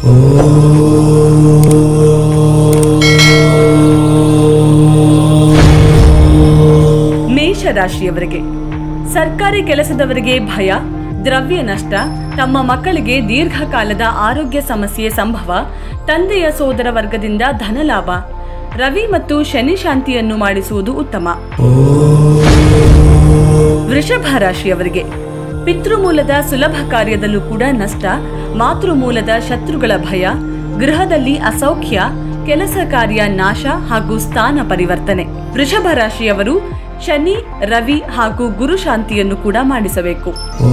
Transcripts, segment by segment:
ಮೇಷರಾಶಿಯವರಿಗೆ ಸರ್ಕಾರಿ ಕೆಲಸದವರಿಗೆ ಭಯ ದ್ರವ್ಯ ನಷ್ಟ ತಮ್ಮ ಮಕ್ಕಳಿಗೆ ದೀರ್ಘಕಾಲದ ಆರೋಗ್ಯ ಸಮಸ್ಯೆ ಸಂಭವ ತಂದೆಯ ಸೋದರ ವರ್ಗದಿಂದ ಧನಲಾಭ ರವಿ ಮತ್ತು ಶನಿ ಶಾಂತಿಯನ್ನು ಮಾಡಿಸುವುದು ಉತ್ತಮ ವೃಷಭ ರಾಶಿಯವರಿಗೆ ಪಿತೃಮೂಲದ ಸುಲಭ ಕಾರ್ಯದಲ್ಲೂ ಕೂಡ ನಷ್ಟ ಮಾತೃಮೂಲದ ಶತ್ರುಗಳ ಭಯ ಗೃಹದಲ್ಲಿ ಅಸೌಖ್ಯ ಕೆಲಸ ಕಾರ್ಯ ನಾಶ ಹಾಗೂ ಸ್ಥಾನ ಪರಿವರ್ತನೆ ವೃಷಭ ರಾಶಿಯವರು ಶನಿ ರವಿ ಹಾಗೂ ಗುರು ಶಾಂತಿಯನ್ನು ಕೂಡ ಮಾಡಿಸಬೇಕು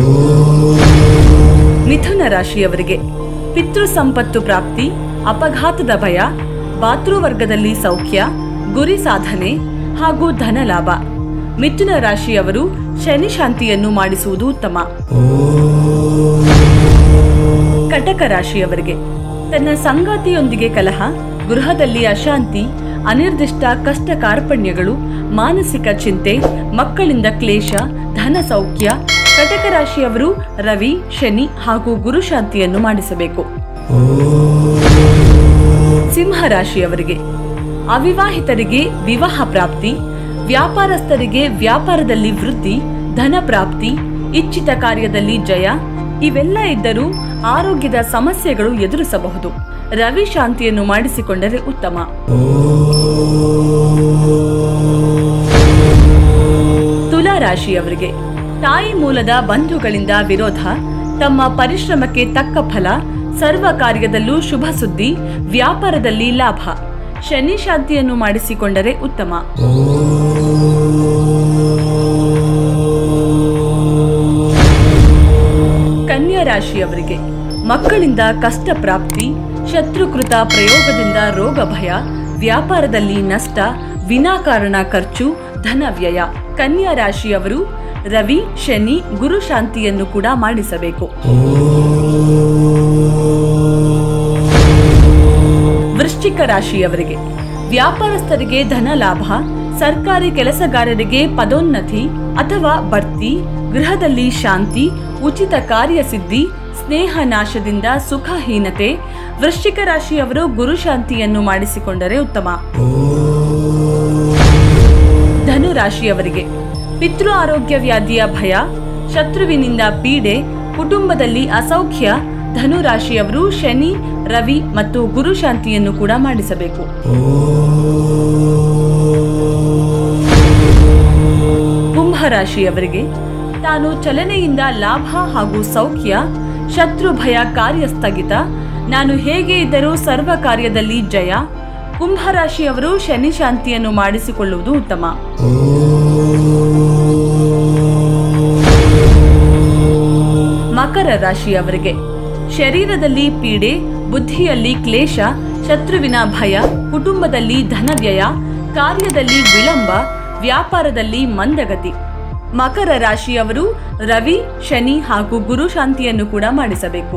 ಮಿಥುನ ರಾಶಿಯವರಿಗೆ ಪಿತೃ ಸಂಪತ್ತು ಪ್ರಾಪ್ತಿ ಅಪಘಾತದ ಭಯ ಭಾತೃವರ್ಗದಲ್ಲಿ ಸೌಖ್ಯ ಗುರಿ ಸಾಧನೆ ಹಾಗೂ ಧನಲಾಭ ಮಿಥುನ ರಾಶಿಯವರು ಶನಿ ಶಾಂತಿಯನ್ನು ಮಾಡಿಸುವುದು ಉತ್ತಮ ಕಟಕ ರಾಶಿಯವರಿಗೆ ತನ್ನ ಸಂಗಾತಿಯೊಂದಿಗೆ ಕಲಹ ಗೃಹದಲ್ಲಿ ಅಶಾಂತಿ ಅನಿರ್ದಿಷ್ಟ ಕಷ್ಟ ಕಾರ್ಪಣ್ಯಗಳು ಮಾನಸಿಕ ಚಿಂತೆ ಮಕ್ಕಳಿಂದ ಕ್ಲೇಶ ಧನ ಸೌಖ್ಯ ಕಟಕ ರಾಶಿಯವರು ರವಿ ಶನಿ ಹಾಗೂ ಗುರು ಶಾಂತಿಯನ್ನು ಮಾಡಿಸಬೇಕು ಸಿಂಹ ರಾಶಿಯವರಿಗೆ ಅವಿವಾಹಿತರಿಗೆ ವಿವಾಹ ಪ್ರಾಪ್ತಿ ವ್ಯಾಪಾರಸ್ಥರಿಗೆ ವ್ಯಾಪಾರದಲ್ಲಿ ವೃದ್ಧಿ ಧನ ಪ್ರಾಪ್ತಿ ಇಚ್ಛಿತ ಕಾರ್ಯದಲ್ಲಿ ಜಯ ಇವೆಲ್ಲ ಇದ್ದರೂ ಆರೋಗ್ಯದ ಸಮಸ್ಯೆಗಳು ಎದುರಿಸಬಹುದು ರವಿ ಶಾಂತಿಯನ್ನು ಮಾಡಿಸಿಕೊಂಡರೆ ಉತ್ತಮ ತುಲಾ ರಾಶಿಯವರಿಗೆ ತಾಯಿ ಮೂಲದ ಬಂಧುಗಳಿಂದ ವಿರೋಧ ತಮ್ಮ ಪರಿಶ್ರಮಕ್ಕೆ ತಕ್ಕ ಫಲ ಸರ್ವ ಕಾರ್ಯದಲ್ಲೂ ಶುಭ ಸುದ್ದಿ ವ್ಯಾಪಾರದಲ್ಲಿ ಲಾಭ ಶನಿ ಶಾಂತಿಯನ್ನು ಮಾಡಿಸಿಕೊಂಡರೆ ಉತ್ತಮ ಕನ್ಯಾ ರಾಶಿಯವರಿಗೆ ಮಕ್ಕಳಿಂದ ಕಷ್ಟ ಪ್ರಾಪ್ತಿ ಶತ್ರುಕೃತ ಪ್ರಯೋಗದಿಂದ ರೋಗ ಭಯ ವ್ಯಾಪಾರದಲ್ಲಿ ನಷ್ಟ ವಿನಾಕಾರಣ ಖರ್ಚು ಧನ ವ್ಯಯ ಕನ್ಯಾ ರಾಶಿಯವರು ರವಿ ಶನಿ ಗುರು ಶಾಂತಿಯನ್ನು ಕೂಡ ಮಾಡಿಸಬೇಕು ವೃಶ್ಚಿಕ ರಾಶಿಯವರಿಗೆ ವ್ಯಾಪಾರಸ್ಥರಿಗೆ ಧನ ಲಾಭ ಸರ್ಕಾರಿ ಕೆಲಸಗಾರರಿಗೆ ಪದೋನ್ನತಿ ಅಥವಾ ಬಡ್ತಿ ಗೃಹದಲ್ಲಿ ಶಾಂತಿ ಉಚಿತ ಕಾರ್ಯಸಿದ್ಧಿ ಸ್ನೇಹ ನಾಶದಿಂದ ಸುಖಹೀನತೆ ವೃಶ್ಚಿಕ ರಾಶಿಯವರು ಗುರು ಶಾಂತಿಯನ್ನು ಮಾಡಿಸಿಕೊಂಡರೆ ಉತ್ತಮ ಧನು ರಾಶಿಯವರಿಗೆ ಪಿತೃ ಆರೋಗ್ಯ ವ್ಯಾಧಿಯ ಭಯ ಶತ್ರುವಿನಿಂದ ಪೀಡೆ ಕುಟುಂಬದಲ್ಲಿ ಅಸೌಖ್ಯ ಧನು ರಾಶಿಯವರು ಶನಿ ರವಿ ಮತ್ತು ಗುರು ಶಾಂತಿಯನ್ನು ಕೂಡ ಮಾಡಿಸಬೇಕು ಕುಂಭ ರಾಶಿಯವರಿಗೆ ತಾನು ಚಲನೆಯಿಂದ ಲಾಭ ಹಾಗೂ ಸೌಖ್ಯ ಶತ್ರು ಭಯ ಕಾರ್ಯ ಸ್ಥಗಿತ ನಾನು ಹೇಗೆ ಇದ್ದರೂ ಸರ್ವ ಕಾರ್ಯದಲ್ಲಿ ಜಯ ಕುಂಭ ರಾಶಿಯವರು ಶನಿ ಶಾಂತಿಯನ್ನು ಮಾಡಿಸಿಕೊಳ್ಳುವುದು ಉತ್ತಮ ಮಕರ ರಾಶಿಯವರಿಗೆ ಶರೀರದಲ್ಲಿ ಪೀಡೆ ಬುದ್ಧಿಯಲ್ಲಿ ಕ್ಲೇಶ ಶತ್ರುವಿನ ಭಯ ಕುಟುಂಬದಲ್ಲಿ ಧನವ್ಯಯ ಕಾರ್ಯದಲ್ಲಿ ವಿಳಂಬ ವ್ಯಾಪಾರದಲ್ಲಿ ಮಂದಗತಿ ಮಕರ ರಾಶಿಯವರು ರವಿ ಶನಿ ಹಾಗೂ ಗುರು ಶಾಂತಿಯನ್ನು ಕೂಡ ಮಾಡಿಸಬೇಕು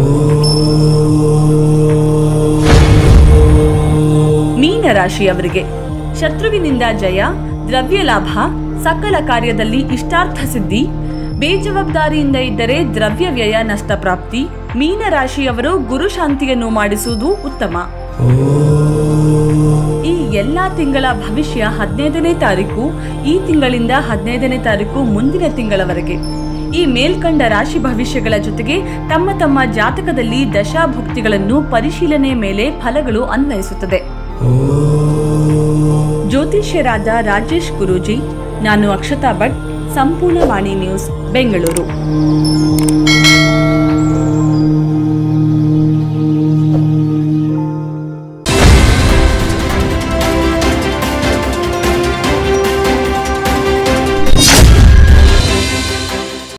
ಮೀನ ರಾಶಿಯವರಿಗೆ ಶತ್ರುವಿನಿಂದ ಜಯ ದ್ರವ್ಯ ಲಾಭ ಸಕಲ ಕಾರ್ಯದಲ್ಲಿ ಇಷ್ಟಾರ್ಥ ಸಿದ್ಧಿ ಬೇಜವಾಬ್ದಾರಿಯಿಂದ ಇದ್ದರೆ ದ್ರವ್ಯ ವ್ಯಯ ನಷ್ಟ ಪ್ರಾಪ್ತಿ ಮೀನ ರಾಶಿಯವರು ಗುರು ಶಾಂತಿಯನ್ನು ಮಾಡಿಸುವುದು ಉತ್ತಮ ಈ ಎಲ್ಲಾ ತಿಂಗಳ ಭವಿಷ್ಯ ಹದಿನೈದನೇ ತಾರೀಕು ಈ ತಿಂಗಳಿಂದ ಹದಿನೈದನೇ ತಾರೀಕು ಮುಂದಿನ ತಿಂಗಳವರೆಗೆ ಈ ಮೇಲ್ಕಂಡ ರಾಶಿ ಭವಿಷ್ಯಗಳ ಜೊತೆಗೆ ತಮ್ಮ ತಮ್ಮ ಜಾತಕದಲ್ಲಿ ದಶಾಭುಕ್ತಿಗಳನ್ನು ಪರಿಶೀಲನೆ ಮೇಲೆ ಫಲಗಳು ಅನ್ವಯಿಸುತ್ತದೆ ಜ್ಯೋತಿಷ್ಯರಾದ ರಾಜೇಶ್ ಗುರೂಜಿ ನಾನು ಅಕ್ಷತಾ ಭಟ್ ಸಂಪೂರ್ಣ ವಾಣಿ ನ್ಯೂಸ್ ಬೆಂಗಳೂರು